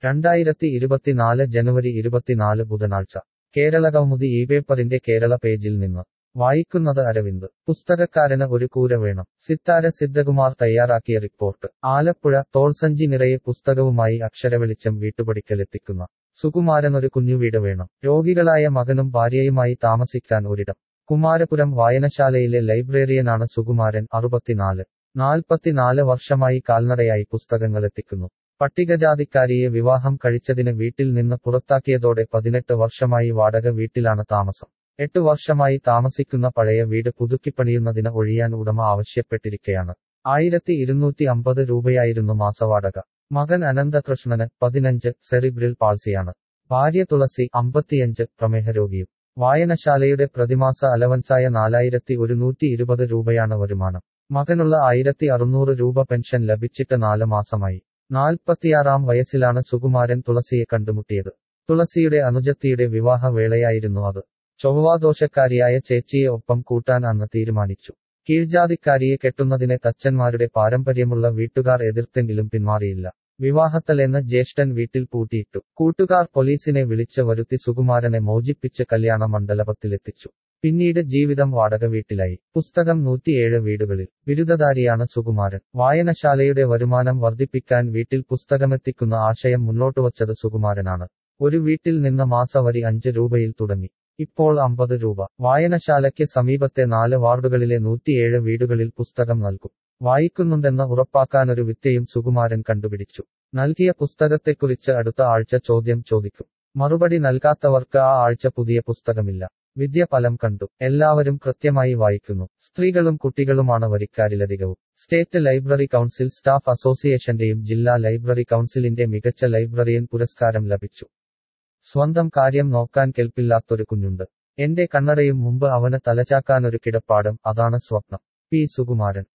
രണ്ടായിരത്തി ഇരുപത്തിനാല് ജനുവരി ഇരുപത്തിനാല് ബുധനാഴ്ച കേരള കൗമുദി ഈ പേപ്പറിന്റെ കേരള പേജിൽ നിന്ന് വായിക്കുന്നത് അരവിന്ദ് പുസ്തകക്കാരന് ഒരു കൂര വേണം സിത്താര സിദ്ധകുമാർ തയ്യാറാക്കിയ റിപ്പോർട്ട് ആലപ്പുഴ തോൾസഞ്ചി നിറയെ പുസ്തകവുമായി അക്ഷരവെളിച്ചം വീട്ടുപടിക്കലെത്തിക്കുന്ന സുകുമാരൻ ഒരു കുഞ്ഞുവീട് വേണം രോഗികളായ മകനും ഭാര്യയുമായി താമസിക്കാൻ ഒരിടം കുമാരപുരം വായനശാലയിലെ ലൈബ്രറിയനാണ് സുകുമാരൻ അറുപത്തിനാല് നാൽപ്പത്തിനാല് വർഷമായി കാൽനടയായി പുസ്തകങ്ങൾ എത്തിക്കുന്നു പട്ടികജാതിക്കാരിയെ വിവാഹം കഴിച്ചതിന് വീട്ടിൽ നിന്ന് പുറത്താക്കിയതോടെ പതിനെട്ട് വർഷമായി വാടക വീട്ടിലാണ് താമസം എട്ട് വർഷമായി താമസിക്കുന്ന പഴയ വീട് പുതുക്കിപ്പണിയുന്നതിന് ഒഴിയാൻ ഉടമ ആവശ്യപ്പെട്ടിരിക്കെയാണ് ആയിരത്തി ഇരുന്നൂറ്റി അമ്പത് രൂപയായിരുന്നു മാസവാടക മകൻ അനന്തകൃഷ്ണന് പതിനഞ്ച് സെറിബ്രിൽ പാൾസിയാണ് ഭാര്യ തുളസി അമ്പത്തിയഞ്ച് പ്രമേഹരോഗിയും വായനശാലയുടെ പ്രതിമാസ അലവൻസായ നാലായിരത്തി ഒരുന്നൂറ്റി ഇരുപത് രൂപയാണ് വരുമാനം മകനുള്ള ആയിരത്തി അറുന്നൂറ് രൂപ പെൻഷൻ ലഭിച്ചിട്ട് നാല് മാസമായി നാൽപ്പത്തിയാറാം വയസ്സിലാണ് സുകുമാരൻ തുളസിയെ കണ്ടുമുട്ടിയത് തുളസിയുടെ അനുജത്തിയുടെ വിവാഹ വേളയായിരുന്നു അത് ചൊവ്വാദോഷക്കാരിയായ ചേച്ചിയെ ഒപ്പം കൂട്ടാൻ അന്ന് തീരുമാനിച്ചു കീഴ്ജാതിക്കാരിയെ കെട്ടുന്നതിനെ തച്ചന്മാരുടെ പാരമ്പര്യമുള്ള വീട്ടുകാർ എതിർത്തെങ്കിലും പിന്മാറിയില്ല വിവാഹത്തലെന്ന് ജ്യേഷ്ഠൻ വീട്ടിൽ പൂട്ടിയിട്ടു കൂട്ടുകാർ പോലീസിനെ വിളിച്ച് വരുത്തി സുകുമാരനെ മോചിപ്പിച്ച് കല്യാണ മണ്ഡലപത്തിലെത്തിച്ചു പിന്നീട് ജീവിതം വാടക വീട്ടിലായി പുസ്തകം നൂറ്റിയേഴ് വീടുകളിൽ ബിരുദധാരിയാണ് സുകുമാരൻ വായനശാലയുടെ വരുമാനം വർദ്ധിപ്പിക്കാൻ വീട്ടിൽ പുസ്തകമെത്തിക്കുന്ന ആശയം മുന്നോട്ടുവച്ചത് സുകുമാരനാണ് ഒരു വീട്ടിൽ നിന്ന് മാസവരി അഞ്ച് രൂപയിൽ തുടങ്ങി ഇപ്പോൾ അമ്പത് രൂപ വായനശാലയ്ക്ക് സമീപത്തെ നാല് വാർഡുകളിലെ നൂറ്റിയേഴ് വീടുകളിൽ പുസ്തകം നൽകും വായിക്കുന്നുണ്ടെന്ന് ഉറപ്പാക്കാനൊരു വിദ്യയും സുകുമാരൻ കണ്ടുപിടിച്ചു നൽകിയ പുസ്തകത്തെക്കുറിച്ച് അടുത്ത ആഴ്ച ചോദ്യം ചോദിക്കും മറുപടി നൽകാത്തവർക്ക് ആ ആഴ്ച പുതിയ പുസ്തകമില്ല വിദ്യ ഫലം കണ്ടു എല്ലാവരും കൃത്യമായി വായിക്കുന്നു സ്ത്രീകളും കുട്ടികളുമാണ് വരിക്കാരിലധികവും സ്റ്റേറ്റ് ലൈബ്രറി കൗൺസിൽ സ്റ്റാഫ് അസോസിയേഷന്റെയും ജില്ലാ ലൈബ്രറി കൗൺസിലിന്റെ മികച്ച ലൈബ്രറിയൻ പുരസ്കാരം ലഭിച്ചു സ്വന്തം കാര്യം നോക്കാൻ കെൽപ്പില്ലാത്തൊരു കുഞ്ഞുണ്ട് എന്റെ കണ്ണടയും മുമ്പ് അവന് തലചാക്കാനൊരു കിടപ്പാടം അതാണ് സ്വപ്നം പി സുകുമാരൻ